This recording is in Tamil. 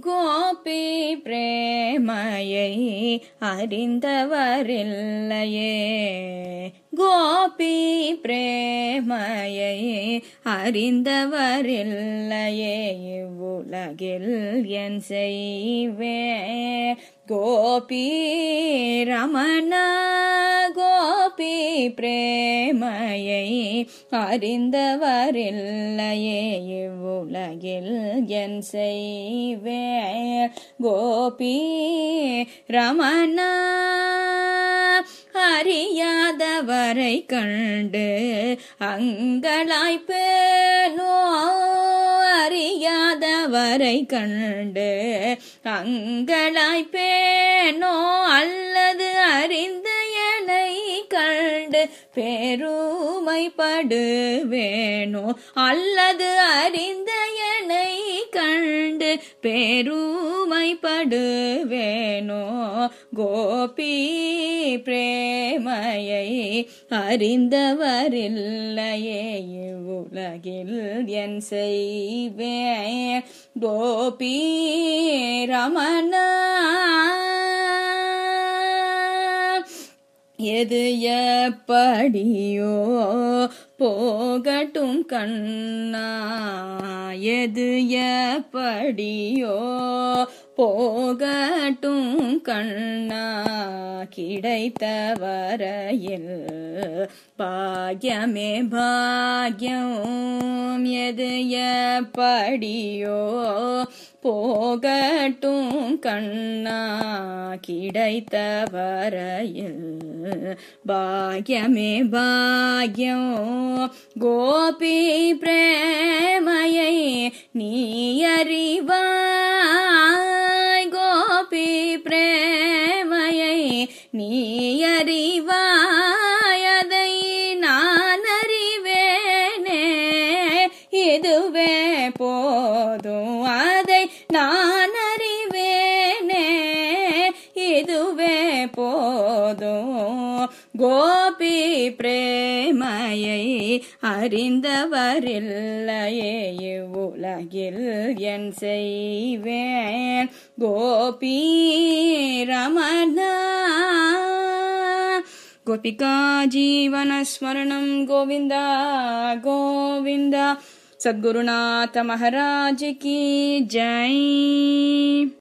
கோபி பிரேமையை அறிந்தவரில்லையே கோபி பிரேமையை அறிந்தவரில்லையே இவ்வுலகில் என் செய்வே கோபி ரமண கோபி பிரேமையை அறிந்தவரில்லையே இவ்வுலகில் என் செய்வே கோபி ரமண அறியாதவரை கண்டு அங்கலாய்ப்பேனோ அறியாதவரை கண்டு அங்கலாய்ப்பேனோ அல்லது அறிந்த எனை கண்டு பெருமைப்படுவேனோ அல்லது அறிந்த எனை கண்டு பெருமைப்படுவேனோ கோபி பிரேமையை அறிந்தவரில்லையே இவ்வுலகில் என் செய்வேன் கோபி ரமணா எது எப்படியோ போகட்டும் கண்ணா எது எப்படியோ போகட்டும் கண்ணா கிடைத்த வரையில் பாக்யமே பாக்யம் எது எப்படியோ போகட்டும் கண்ணா கிடைத்த வரையில் பாக்யமே பாக்யம் கோபி பிரேமையை நீ அறிவாய் கோபி பிரேமையை நீ அறிவாய் அதை நான் அறிவேனே இதுவே போதும் அதை நான் அறிவேனே இதுவே போதும் கோபி பிரேமையை அறிந்தவரில்லையே இவ்வுலகில் என் செய்வேன் கோபி ரமணா गोपिका जीवनस्मरणं गोविन्द गोविन्द सद्गुरुनाथ महाराज की जय